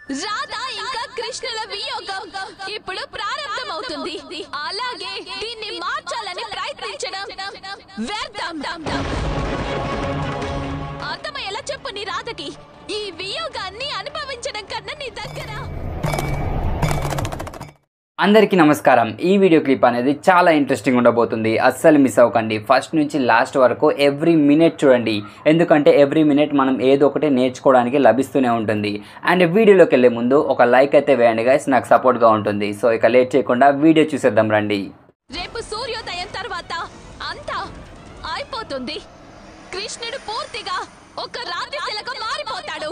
రాధా ఇంకా కృష్ణుల వియోగం ఇప్పుడు ప్రారంభమవుతుంది అలాగే దీన్ని మార్చాలని ప్రయత్నించడం వ్యర్థం అర్థమయ్యేలా చెప్పు నీ రాధకి ఈ వియోగాన్ని అనుభవించడం కన్నా నీ దగ్గర అందరికీ నమస్కారం ఈ వీడియో క్లిప్ అనేది చాలా ఇంట్రెస్టింగ్ ఉండబోతుంది అస్సలు మిస్ అవ్వకండి ఫస్ట్ నుంచి లాస్ట్ వరకు ఎవ్రీ మినిట్ చూడండి ఎందుకంటే ఎవ్రీ మినిట్ మనం ఏదో ఒకటి నేర్చుకోవడానికి లభిస్తూనే ఉంటుంది అండ్ వీడియోలోకి వెళ్ళే ముందు ఒక లైక్ అయితే వేయండి గైస్ నాకు సపోర్ట్గా ఉంటుంది సో ఇక లేట్ చేయకుండా వీడియో చూసేద్దాం రండి రేపు సూర్యోదయం తర్వాత అంతా అయిపోతుంది కృష్ణుడు పూర్తిగా ఒక రాతి శిలక మారిపోతాడు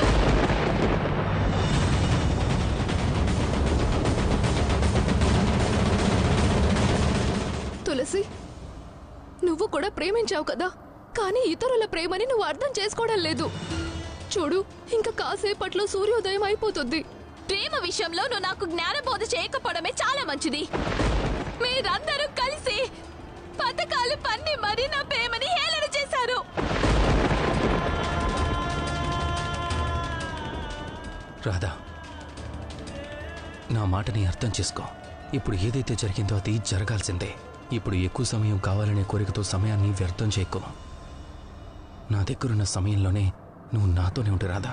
తులసి నువ్వు కూడా ప్రేమించావు కదా కానీ ఇతరుల ప్రేమని నువ్వు అర్థం చేసుకోవడం లేదు చూడు ఇంకా కాసేపట్లో సూర్యోదయం అయిపోతుంది ప్రేమ విషయంలో నువ్వు నాకు జ్ఞానబోధ చేయకపోవడమే చాలా మంచిది మీరందరూ కలిసి పథకాలు పన్ని మరీ నా ప్రేమని హేళన చేశారు రాధా నా మాటని అర్థం చేసుకో ఇప్పుడు ఏదైతే జరిగిందో అది జరగాల్సిందే ఇప్పుడు ఎక్కువ సమయం కావాలనే కోరికతో సమయాన్ని వ్యర్థం చేయకు నా దగ్గరున్న సమయంలోనే నువ్వు నాతోనే ఉండు రాధా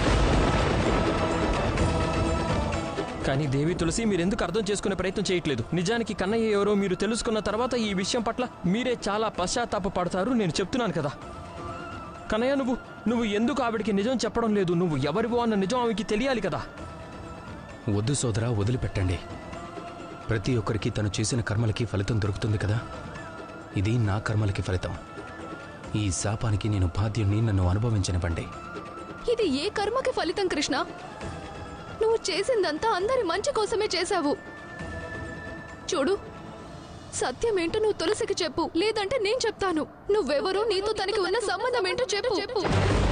కానీ దేవి తులసి మీరెందుకు అర్థం చేసుకునే ప్రయత్నం చేయట్లేదు నిజానికి కన్నయ్య ఎవరో మీరు తెలుసుకున్న తర్వాత ఈ విషయం పట్ల మీరే చాలా పశ్చాత్తాప పడతారు నేను చెప్తున్నాను కదా కన్నయ్య నువ్వు నువ్వు ఎందుకు ఆవిడికి నిజం చెప్పడం లేదు నువ్వు ఎవరివో అన్న నిజం ఆమెకి తెలియాలి కదా వద్దు సోదరా వదిలిపెట్టండి ప్రతి ఒక్కరికి తను చేసిన కర్మలకి ఫలితం దొరుకుతుంది కదా ఇది నా కర్మలకి ఫలితం ఈ శాపానికి నేను బాధ్యుణ్ణి నన్ను అనుభవించనివ్వండి ఇది ఏ కర్మకి ఫలితం కృష్ణ నువ్వు చేసిందంతా అందరి మంచి కోసమే చేశావు చూడు సత్యమేంటో నువ్వు తులసికి చెప్పు లేదంటే నేను చెప్తాను నువ్వెవరో నీతో తనకి ఉన్న సంబంధం ఏంటో చెప్పు చెప్పు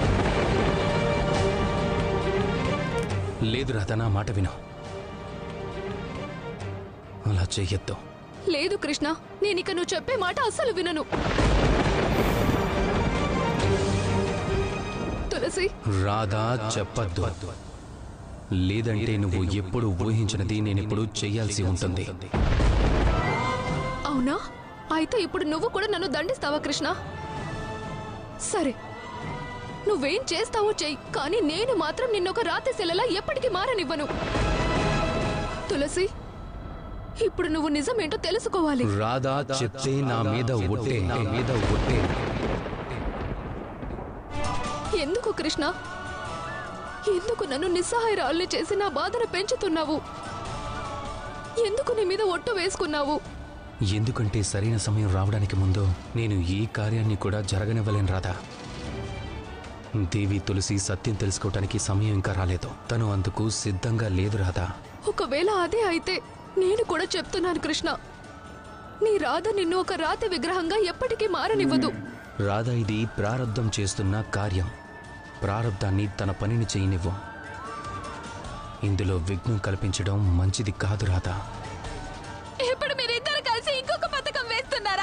లేదు రాధా నా మాట విను అలా చెయ్యొద్దు లేదు కృష్ణ నేనిక నువ్వు చెప్పే మాట అస్సలు వినను తులసి రాధా చెప్పద్దు లేదంటే నువ్వు ఎప్పుడు ఊహించినది నేనిప్పుడు చెయ్యాల్సి ఉంటుంది అవునా అయితే ఇప్పుడు నువ్వు కూడా నన్ను దండిస్తావా కృష్ణ సరే నువ్వేం చేస్తావో చెయ్యి కానీ నేను మాత్రం నిన్నొక రాతి శిలలా ఎప్పటికీ మారనివ్వను తులసి ఇప్పుడు నువ్వు నిజమేంటో తెలుసుకోవాలి రాధా చెప్తే నా మీద ఒట్టే నా మీద ఒట్టే ఎందుకు కృష్ణ ఎందుకు నన్ను నిస్సహాయరాల్ని చేసి నా బాధను పెంచుతున్నావు ఎందుకు నీ మీద ఒట్టు వేసుకున్నావు ఎందుకంటే సరైన సమయం రావడానికి ముందు నేను ఏ కార్యాన్ని కూడా జరగనివ్వలేను రాధా దేవి తులసి సత్యం తెలుసుకోవటానికి సమయం ఇంకా రాలేదు తను అందుకు సిద్ధంగా లేదు రాధా ఒకవేళ అదే అయితే నేను కూడా చెప్తున్నాను కృష్ణ నీ రాధ నిన్ను ఒక రాతి విగ్రహంగా ఎప్పటికీ మారనివ్వదు రాధా ఇది ప్రారంధం చేస్తున్న కార్యం ప్రారంధాన్ని తన పనిని చేయనివ్వు ఇందులో విఘ్నం కల్పించడం మంచిది కాదు రాధా ఇప్పుడు మీరిద్దరు కలిసి ఇంకొక పథకం వేస్తున్నారా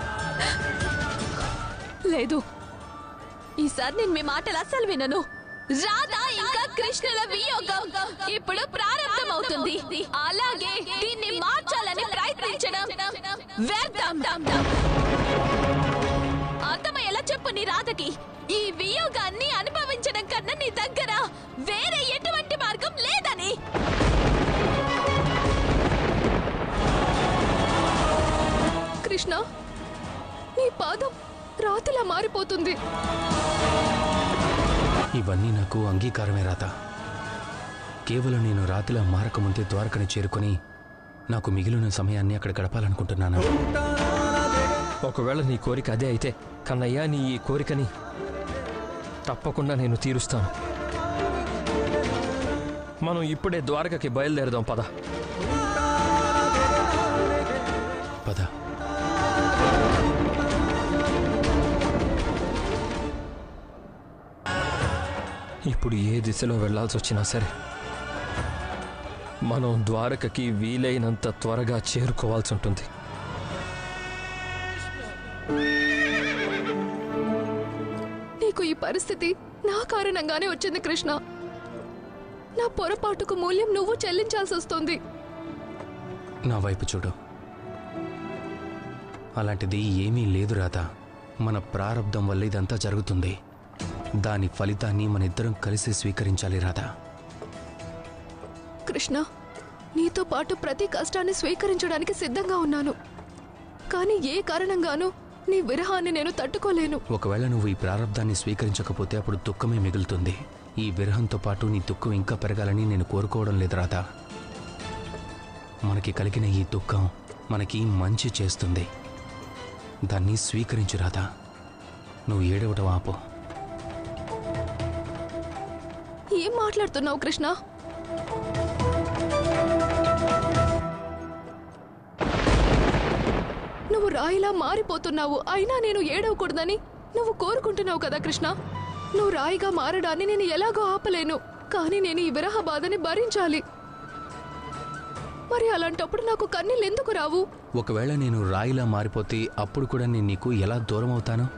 లేదు ఈసారి నేను మీ మాటలు అస్సలు వినను రాధా ఇంకా కృష్ణుల వియోగం ఇప్పుడు ప్రారంభమవుతుంది అలాగే దీన్ని మార్చాలని ప్రయత్నించడం వ్యర్థం అర్థమయ్యేలా చెప్పు నీ రాధకి ఈ వియోగాన్ని అనుభవించడం కన్నా నీ దగ్గర వేరే ఎటువంటి మార్గం లేదని కృష్ణ నీ పాదం రాతిలా మారిపోతుంది ఇవన్నీ నాకు అంగీకారమే రాధా కేవలం నేను రాతిలా మారకముందే ద్వారకని చేరుకొని నాకు మిగిలిన సమయాన్ని అక్కడ గడపాలనుకుంటున్నాను ఒకవేళ నీ కోరిక అదే అయితే కన్నయ్య నీ ఈ కోరికని తప్పకుండా నేను తీరుస్తాను మనం ఇప్పుడే ద్వారకకి బయలుదేరదాం పద పద ఇప్పుడు ఏ దిశలో వెళ్ళాల్సి వచ్చినా సరే మనం ద్వారకకి వీలైనంత త్వరగా చేరుకోవాల్సి ఉంటుంది నీకు ఈ పరిస్థితి నా కారణంగానే వచ్చింది కృష్ణ నా పొరపాటుకు మూల్యం నువ్వు చెల్లించాల్సి వస్తుంది నా వైపు చూడు అలాంటిది ఏమీ లేదు రాధా మన ప్రారంధం వల్ల ఇదంతా జరుగుతుంది దాని ఫలితాన్ని మన ఇద్దరం కలిసి స్వీకరించాలి రాధా కృష్ణ నీతో పాటు ప్రతి కష్టాన్ని స్వీకరించడానికి సిద్ధంగా ఉన్నాను కానీ ఏ కారణంగానూ నీ విరహాన్ని నేను తట్టుకోలేను ఒకవేళ నువ్వు ఈ ప్రారంధాన్ని స్వీకరించకపోతే అప్పుడు దుఃఖమే మిగులుతుంది ఈ విరహంతో పాటు నీ దుఃఖం ఇంకా పెరగాలని నేను కోరుకోవడం లేదు రాధా మనకి కలిగిన ఈ దుఃఖం మనకి మంచి చేస్తుంది దాన్ని స్వీకరించు రాధా నువ్వు ఏడవటం ఆపు ఏం మాట్లాడుతున్నావు కృష్ణ నువ్వు రాయిలా మారిపోతున్నావు అయినా నేను ఏడవకూడదని నువ్వు కోరుకుంటున్నావు కదా కృష్ణ నువ్వు రాయిగా మారడాన్ని నేను ఎలాగో ఆపలేను కానీ నేను ఈ విరహ బాధని భరించాలి మరి అలాంటప్పుడు నాకు కన్నీళ్ళు ఎందుకు రావు ఒకవేళ నేను రాయిలా మారిపోతే అప్పుడు కూడా నేను నీకు ఎలా దూరం అవుతాను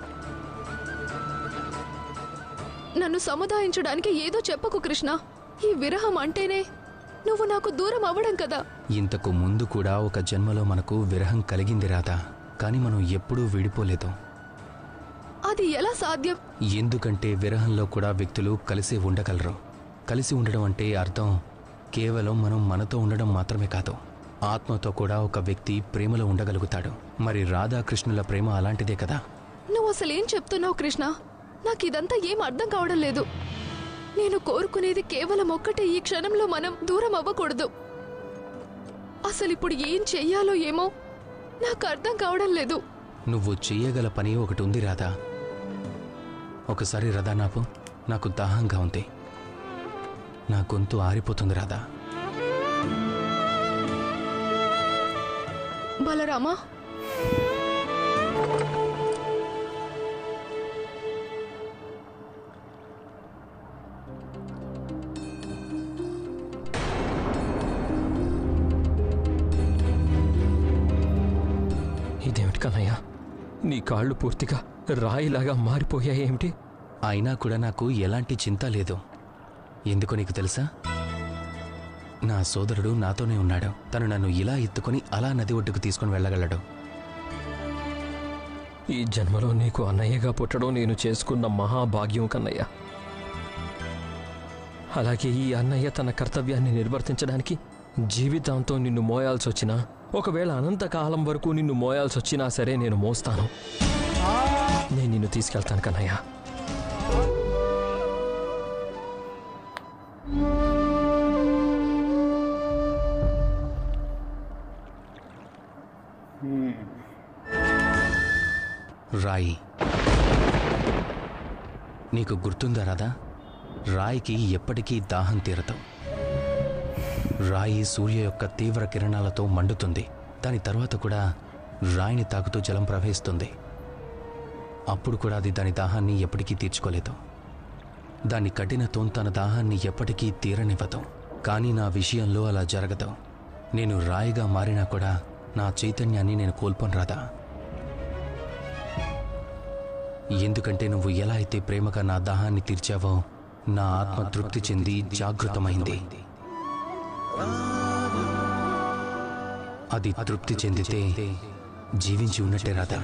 నన్ను సముదాయించడానికి ఏదో చెప్పకు కృష్ణ ఈ విరహం అంటేనే నువ్వు నాకు దూరం అవ్వడం కదా ఇంతకు ముందు కూడా ఒక జన్మలో మనకు విరహం కలిగింది రాధా కానీ మనం ఎప్పుడూ విడిపోలేదు అది ఎలా సాధ్యం ఎందుకంటే విరహంలో కూడా వ్యక్తులు కలిసి ఉండగలరు కలిసి ఉండడం అంటే అర్థం కేవలం మనం మనతో ఉండడం మాత్రమే కాదు ఆత్మతో కూడా ఒక వ్యక్తి ప్రేమలో ఉండగలుగుతాడు మరి రాధాకృష్ణుల ప్రేమ అలాంటిదే కదా నువ్వు అసలు ఏం చెప్తున్నావు కృష్ణ నాకు ఇదంతా ఏం అర్థం కావడం లేదు నేను కోరుకునేది కేవలం ఒక్కటే ఈ క్షణంలో మనం దూరం అవ్వకూడదు అసలు ఇప్పుడు ఏం చెయ్యాలో ఏమో నాకు అర్థం కావడం లేదు నువ్వు చెయ్యగల పని ఒకటి ఉంది రాధా ఒకసారి రథా నాపు నాకు దాహంగా ఉంది నా గొంతు ఆరిపోతుంది రాధా బలరామా ఇదేమిటి కన్నయ్య నీ కాళ్ళు పూర్తిగా రాయిలాగా మారిపోయాయి ఏమిటి అయినా కూడా నాకు ఎలాంటి చింత లేదు ఎందుకో నీకు తెలుసా నా సోదరుడు నాతోనే ఉన్నాడు తను నన్ను ఇలా ఎత్తుకొని అలా నది ఒడ్డుకు తీసుకుని వెళ్ళగలడు ఈ జన్మలో నీకు అన్నయ్యగా పుట్టడం నేను చేసుకున్న మహాభాగ్యం కన్నయ్య అలాగే ఈ అన్నయ్య తన కర్తవ్యాన్ని నిర్వర్తించడానికి జీవితాంతం నిన్ను మోయాల్సి వచ్చినా ఒకవేళ అనంతకాలం వరకు నిన్ను మోయాల్సి వచ్చినా సరే నేను మోస్తాను నేను నిన్ను తీసుకెళ్తాను కన్నయ్య రాయి నీకు గుర్తుందా రాదా రాయికి ఎప్పటికీ దాహం తీరదు రాయి సూర్య యొక్క తీవ్ర కిరణాలతో మండుతుంది దాని తర్వాత కూడా రాయిని తాకుతూ జలం ప్రవహిస్తుంది అప్పుడు కూడా అది దాని దాహాన్ని ఎప్పటికీ తీర్చుకోలేదు దాని కఠినత్వం తన దాహాన్ని ఎప్పటికీ తీరనివ్వదు కానీ నా విషయంలో అలా జరగదు నేను రాయిగా మారినా కూడా నా చైతన్యాన్ని నేను కోల్పోను రాదా ఎందుకంటే నువ్వు ఎలా అయితే ప్రేమగా నా దాహాన్ని తీర్చావో నా ఆత్మ తృప్తి చెంది జాగృతమైంది అది తృప్తి చెందితే జీవించి ఉన్నట్టే రాదా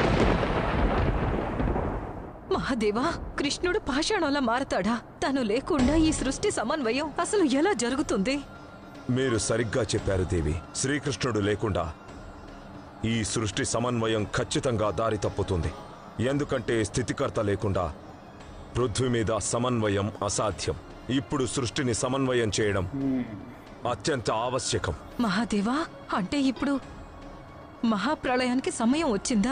మహాదేవా కృష్ణుడు పాషాణంలా మారతాడా తను లేకుండా ఈ సృష్టి సమన్వయం అసలు ఎలా జరుగుతుంది మీరు సరిగ్గా చెప్పారు దేవి శ్రీకృష్ణుడు లేకుండా ఈ సృష్టి సమన్వయం ఖచ్చితంగా దారి తప్పుతుంది ఎందుకంటే స్థితికర్త లేకుండా పృథ్వీ మీద సమన్వయం అసాధ్యం ఇప్పుడు సృష్టిని సమన్వయం చేయడం అత్యంత ఆవశ్యకం మహాదేవా అంటే ఇప్పుడు మహాప్రళయానికి సమయం వచ్చిందా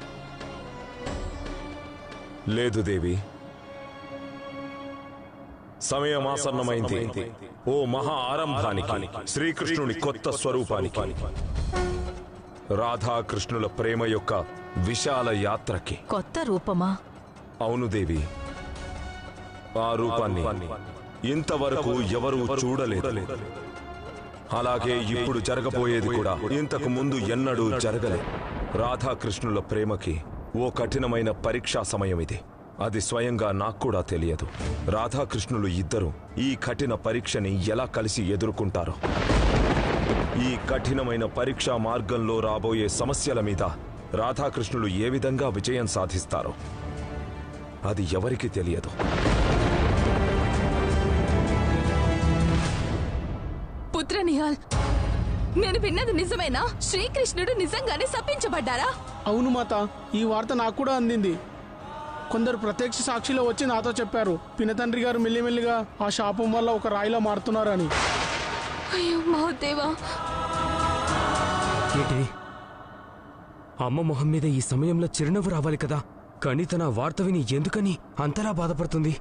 లేదు దేవి సమయం ఆసన్నమైంది ఓ మహా ఆరంభానికి శ్రీకృష్ణుని కొత్త స్వరూపానికి రాధాకృష్ణుల ప్రేమ యొక్క విశాల యాత్రకి కొత్త రూపమా అవును దేవి ఆ రూపాన్ని ఇంతవరకు ఎవరూ చూడలేదు అలాగే ఇప్పుడు జరగబోయేది కూడా ఇంతకు ముందు ఎన్నడూ జరగలేదు రాధాకృష్ణుల ప్రేమకి ఓ కఠినమైన పరీక్షా సమయం ఇది అది స్వయంగా నాకు కూడా తెలియదు రాధాకృష్ణులు ఇద్దరు ఈ కఠిన పరీక్షని ఎలా కలిసి ఎదుర్కొంటారో ఈ కఠినమైన పరీక్షా మార్గంలో రాబోయే సమస్యల మీద రాధాకృష్ణులు ఏ విధంగా విజయం సాధిస్తారో అది ఎవరికీ తెలియదు పుత్ర నిహాల్ నేను విన్నది నిజమేనా శ్రీకృష్ణుడు నిజంగానే శపించబడ్డారా అవును మాత ఈ వార్త నాకు కూడా అందింది కొందరు ప్రత్యక్ష సాక్షిలో వచ్చి నాతో చెప్పారు పినతండ్రి గారు మెల్లిమెల్లిగా ఆ శాపం వల్ల ఒక రాయిలా మారుతున్నారని అయ్యో మహోదేవా ఏంటి అమ్మ మొహం మీద ఈ సమయంలో చిరునవ్వు రావాలి కదా కానీ తన వార్త విని ఎందుకని అంతలా బాధపడుతుంది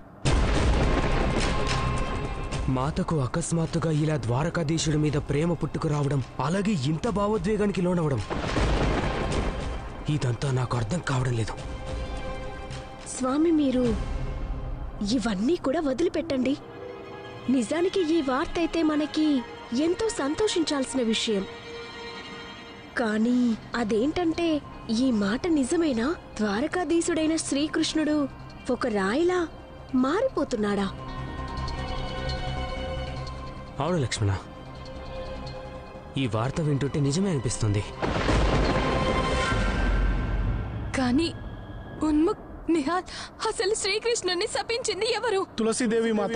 మాతకు అకస్మాత్తుగా ఇలా ద్వారకాధీశుడి మీద ప్రేమ పుట్టుకు రావడం అలాగే ఇంత భావోద్వేగానికి లోనవడం ఇదంతా నాకు అర్థం కావడం లేదు స్వామి మీరు ఇవన్నీ కూడా వదిలిపెట్టండి నిజానికి ఈ వార్త అయితే మనకి ఎంతో సంతోషించాల్సిన విషయం కానీ అదేంటంటే ఈ మాట నిజమేనా ద్వారకాధీశుడైన శ్రీకృష్ణుడు ఒక రాయిలా మారిపోతున్నాడా అవును లక్ష్మణ ఈ వార్త వింటుంటే నిజమే అనిపిస్తుంది కానీ ఉన్ముక్ నిహాల్ అసలు శ్రీకృష్ణుని శపించింది ఎవరు తులసీదేవి మాత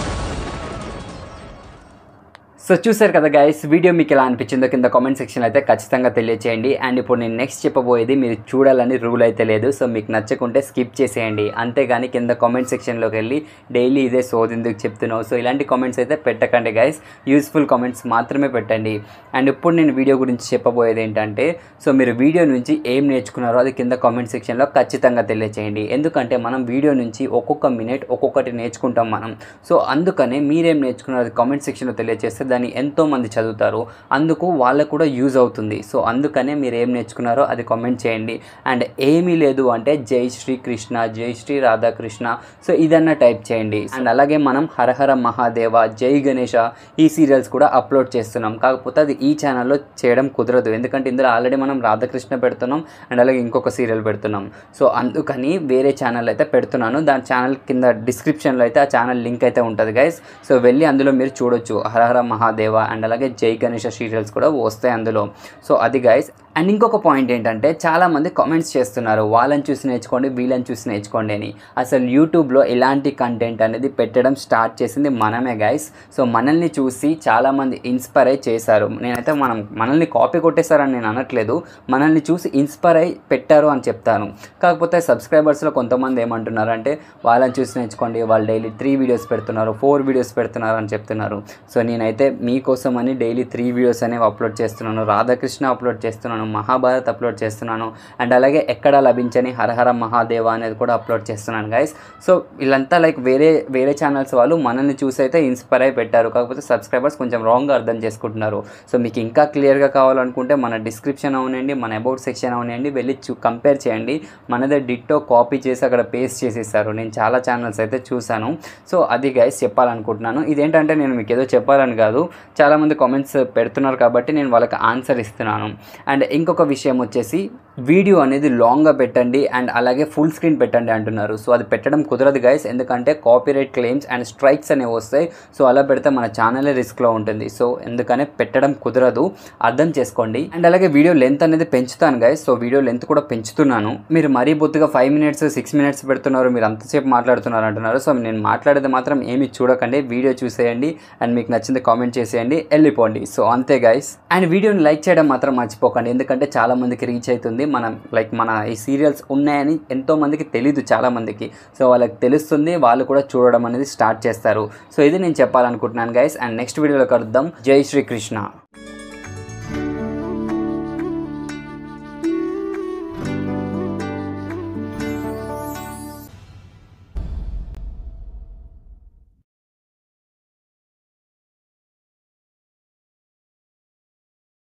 సో చూసారు కదా గైస్ వీడియో మీకు ఎలా అనిపించిందో కింద కామెంట్ సెక్షన్ అయితే ఖచ్చితంగా తెలియచేయండి అండ్ ఇప్పుడు నేను నెక్స్ట్ చెప్పబోయేది మీరు చూడాలని రూల్ అయితే లేదు సో మీకు నచ్చకుంటే స్కిప్ చేసేయండి అంతేగాని కింద కామెంట్ సెక్షన్లోకి వెళ్ళి డైలీ ఇదే సోదెందుకు చెప్తున్నావు సో ఇలాంటి కామెంట్స్ అయితే పెట్టకండి గైస్ యూస్ఫుల్ కామెంట్స్ మాత్రమే పెట్టండి అండ్ ఇప్పుడు నేను వీడియో గురించి చెప్పబోయేది ఏంటంటే సో మీరు వీడియో నుంచి ఏం నేర్చుకున్నారో అది కింద కామెంట్ సెక్షన్లో ఖచ్చితంగా తెలియచేయండి ఎందుకంటే మనం వీడియో నుంచి ఒక్కొక్క మినిట్ ఒక్కొక్కటి నేర్చుకుంటాం మనం సో అందుకనే మీరేం నేర్చుకున్నారో అది కామెంట్ సెక్షన్లో తెలియజేస్తే దాన్ని ఎంతో మంది చదువుతారు అందుకు వాళ్ళకు కూడా యూజ్ అవుతుంది సో అందుకనే మీరు ఏం నేర్చుకున్నారో అది కామెంట్ చేయండి అండ్ ఏమీ లేదు అంటే జై శ్రీ కృష్ణ జై శ్రీ రాధాకృష్ణ సో ఇదన్నా టైప్ చేయండి అండ్ అలాగే మనం హరహర మహాదేవ జై గణేష ఈ సీరియల్స్ కూడా అప్లోడ్ చేస్తున్నాం కాకపోతే అది ఈ ఛానల్లో చేయడం కుదరదు ఎందుకంటే ఇందులో ఆల్రెడీ మనం రాధాకృష్ణ పెడుతున్నాం అండ్ అలాగే ఇంకొక సీరియల్ పెడుతున్నాం సో అందుకని వేరే ఛానల్ అయితే పెడుతున్నాను దాని ఛానల్ కింద డిస్క్రిప్షన్లో అయితే ఆ ఛానల్ లింక్ అయితే ఉంటుంది గైస్ సో వెళ్ళి అందులో మీరు చూడొచ్చు హరహర మహాదేవ అండ్ అలాగే జై గణేష సీరియల్స్ కూడా వస్తాయి అందులో సో అది గైస్ అండ్ ఇంకొక పాయింట్ ఏంటంటే చాలామంది కామెంట్స్ చేస్తున్నారు వాళ్ళని చూసి నేర్చుకోండి వీళ్ళని చూసి నేర్చుకోండి అని అసలు యూట్యూబ్లో ఇలాంటి కంటెంట్ అనేది పెట్టడం స్టార్ట్ చేసింది మనమే గైస్ సో మనల్ని చూసి చాలామంది ఇన్స్పైర్ అయి చేశారు నేనైతే మనం మనల్ని కాపీ కొట్టేశారని నేను అనట్లేదు మనల్ని చూసి ఇన్స్పైర్ అయి పెట్టారు అని చెప్తాను కాకపోతే సబ్స్క్రైబర్స్లో కొంతమంది ఏమంటున్నారు అంటే వాళ్ళని చూసి నేర్చుకోండి వాళ్ళు డైలీ త్రీ వీడియోస్ పెడుతున్నారు ఫోర్ వీడియోస్ పెడుతున్నారు అని చెప్తున్నారు సో నేనైతే మీకోసం అని డైలీ త్రీ వీడియోస్ అనేవి అప్లోడ్ చేస్తున్నాను రాధాకృష్ణ అప్లోడ్ చేస్తున్నాను మహాభారత్ అప్లోడ్ చేస్తున్నాను అండ్ అలాగే ఎక్కడ లభించని హరహర మహాదేవ అనేది కూడా అప్లోడ్ చేస్తున్నాను గైస్ సో వీళ్ళంతా లైక్ వేరే వేరే ఛానల్స్ వాళ్ళు మనల్ని చూసి అయితే ఇన్స్పైర్ అయి పెట్టారు కాకపోతే సబ్స్క్రైబర్స్ కొంచెం రాంగ్గా అర్థం చేసుకుంటున్నారు సో మీకు ఇంకా క్లియర్గా కావాలనుకుంటే మన డిస్క్రిప్షన్ అవునండి మన అబౌట్ సెక్షన్ అవునండి వెళ్ళి చూ కంపేర్ చేయండి మనదే డిట్టో కాపీ చేసి అక్కడ పేస్ట్ చేసేసారు నేను చాలా ఛానల్స్ అయితే చూశాను సో అది గైస్ చెప్పాలనుకుంటున్నాను ఇదేంటంటే నేను మీకు ఏదో చెప్పాలని కాదు చాలామంది కామెంట్స్ పెడుతున్నారు కాబట్టి నేను వాళ్ళకి ఆన్సర్ ఇస్తున్నాను అండ్ ఇంకొక విషయం వచ్చేసి వీడియో అనేది లాంగ్గా పెట్టండి అండ్ అలాగే ఫుల్ స్క్రీన్ పెట్టండి అంటున్నారు సో అది పెట్టడం కుదరదు గైస్ ఎందుకంటే కాపీరైట్ క్లెయిమ్స్ అండ్ స్ట్రైక్స్ అనేవి వస్తాయి సో అలా పెడితే మన ఛానలే రిస్క్లో ఉంటుంది సో ఎందుకనే పెట్టడం కుదరదు అర్థం చేసుకోండి అండ్ అలాగే వీడియో లెంత్ అనేది పెంచుతాను గైస్ సో వీడియో లెంత్ కూడా పెంచుతున్నాను మీరు మరీ బొత్తుగా ఫైవ్ మినిట్స్ సిక్స్ మినిట్స్ పెడుతున్నారు మీరు అంతసేపు మాట్లాడుతున్నారు అంటున్నారు సో నేను మాట్లాడేది మాత్రం ఏమి చూడకండి వీడియో చూసేయండి అండ్ మీకు నచ్చింది కామెంట్ చేసేయండి వెళ్ళిపోండి సో అంతే గైస్ అండ్ వీడియోని లైక్ చేయడం మాత్రం మర్చిపోకండి ఎందుకంటే చాలా మందికి రీచ్ అవుతుంది మనం లైక్ మన ఈ సీరియల్స్ ఉన్నాయని ఎంతో మందికి తెలీదు చాలా మందికి సో వాళ్ళకి తెలుస్తుంది వాళ్ళు కూడా చూడడం అనేది స్టార్ట్ చేస్తారు సో ఇది నేను చెప్పాలనుకుంటున్నాను గైస్ అండ్ నెక్స్ట్ వీడియోలో కలుద్దాం జై శ్రీకృష్ణ